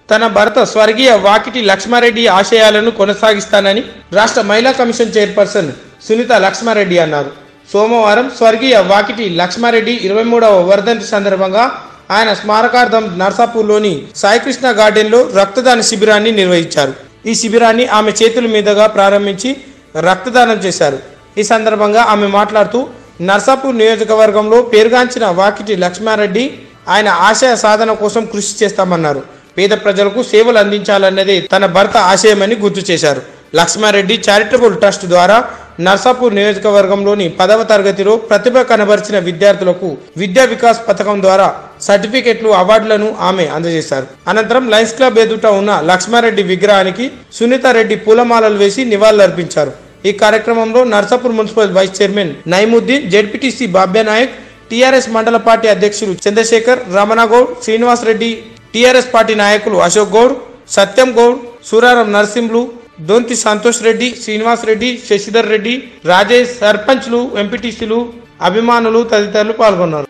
తన భర్త స్వర్గీయ వాకిటి లక్ష్మారెడ్డి ఆశయాలను కొనసాగిస్తానని రాష్ట్ర మహిళా కమిషన్ చైర్పర్సన్ సునీత లక్ష్మారెడ్డి అన్నారు సోమవారం స్వర్గీయ వాకిటి లక్ష్మారెడ్డి ఇరవై మూడవ వర్ధంతి సందర్భంగా ఆయన స్మారకార్థం నర్సాపూర్లోని సాయికృష్ణ గార్డెన్లో రక్తదాన శిబిరాన్ని నిర్వహించారు ఈ శిబిరాన్ని ఆమె చేతుల మీదుగా ప్రారంభించి రక్తదానం చేశారు ఈ సందర్భంగా ఆమె మాట్లాడుతూ నర్సాపూర్ నియోజకవర్గంలో పేరుగాంచిన వాకిటి లక్ష్మారెడ్డి ఆయన ఆశయ సాధన కోసం కృషి చేస్తామన్నారు పేద ప్రజలకు సేవలు అందించాలన్నదే తన భర్త ఆశయమని గుర్తు చేశారు లక్ష్మారెడ్డి చారిటబుల్ ట్రస్ట్ ద్వారా నర్సాపూర్ నియోజకవర్గంలోని పదవ తరగతిలో ప్రతిభ కనబరిచిన విద్యార్థులకు విద్యా వికాస్ పథకం ద్వారా సర్టిఫికెట్లు అవార్డులను ఆమె అందజేశారు అనంతరం లయన్స్ క్లబ్ ఎదుట ఉన్న లక్ష్మారెడ్డి విగ్రహానికి సునీతారెడ్డి పూలమాలలు వేసి నివాళులర్పించారు ఈ కార్యక్రమంలో Narsapur municipal vice chairman Naimuddin ZPTC Babya Naik TRS మండల పార్టీ అధ్యక్షులు చంద్రశేఖర్ రమణగౌడ్ శ్రీనివాస్ రెడ్డి టీఆర్ఎస్ పార్టీ నాయకులు అశోక్ గౌడ్ సత్యం గౌడ్ సూరారం నరసింహులు దొంతి సంతోష్ రెడ్డి శ్రీనివాస్ రెడ్డి శశిధర్ రెడ్డి రాజేష్ సర్పంచ్లు ఎంపీటీసీలు అభిమానులు తదితరులు పాల్గొన్నారు